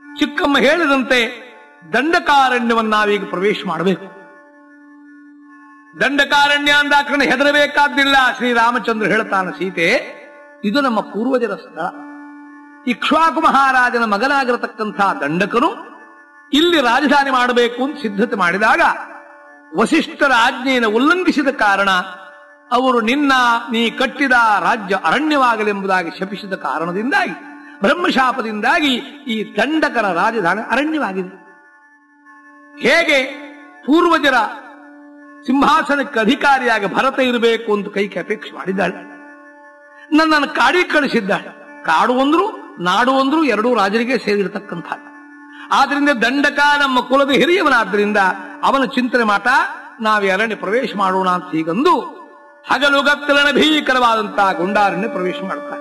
ಚಿಕ್ಕಮ್ಮ ಹೇಳಿದಂತೆ ದಂಡಕಾರಣ್ಯವನ್ನ ನಾವೀಗ ಪ್ರವೇಶ ಮಾಡಬೇಕು ದಂಡಕಾರಣ್ಯ ಅಂದಾಕ್ಷಣ ಹೆದರಬೇಕಾದ್ದಿಲ್ಲ ಶ್ರೀರಾಮಚಂದ್ರ ಹೇಳ್ತಾನೆ ಸೀತೆ ಇದು ನಮ್ಮ ಪೂರ್ವಜರ ಸ್ಥಳ ಇಕ್ಷ್ವಾಕು ಮಹಾರಾಜನ ಮಗನಾಗಿರತಕ್ಕಂಥ ದಂಡಕನು ಇಲ್ಲಿ ರಾಜಧಾನಿ ಮಾಡಬೇಕು ಅಂತ ಸಿದ್ಧತೆ ಮಾಡಿದಾಗ ವಸಿಷ್ಠರ ಆಜ್ಞೆಯನ್ನು ಉಲ್ಲಂಘಿಸಿದ ಕಾರಣ ಅವರು ನಿನ್ನ ನೀ ಕಟ್ಟಿದ ರಾಜ್ಯ ಅರಣ್ಯವಾಗಲೆಂಬುದಾಗಿ ಶಪಿಸಿದ ಕಾರಣದಿಂದಾಗಿ ಬ್ರಹ್ಮಶಾಪದಿಂದಾಗಿ ಈ ದಂಡಕರ ರಾಜಧಾನಿ ಅರಣ್ಯವಾಗಿದೆ ಹೇಗೆ ಪೂರ್ವಜರ ಸಿಂಹಾಸನಕ್ಕೆ ಅಧಿಕಾರಿಯಾಗಿ ಭರತ ಇರಬೇಕು ಅಂತ ಕೈಗೆ ಅಪೇಕ್ಷೆ ಮಾಡಿದ್ದಾಳೆ ನನ್ನನ್ನು ಕಾಡಿ ಕಳಿಸಿದ್ದಾಳೆ ಕಾಡು ಅಂದ್ರು ನಾಡು ಅಂದ್ರು ಎರಡೂ ರಾಜರಿಗೆ ಸೇರಿರತಕ್ಕಂಥ ಆದ್ರಿಂದ ದಂಡಕ ನಮ್ಮ ಕುಲದ ಹಿರಿಯವನಾದ್ರಿಂದ ಅವನ ಚಿಂತನೆ ಮಾಟ ನಾವು ಅರಣ್ಯ ಪ್ರವೇಶ ಮಾಡೋಣ ಅಂತ ಹೀಗಂದು ಹಗಲುಗತ್ತಲನ ಭೀಕರವಾದಂತಹ ಗುಂಡಾರಣ್ಯ ಪ್ರವೇಶ ಮಾಡ್ತಾರೆ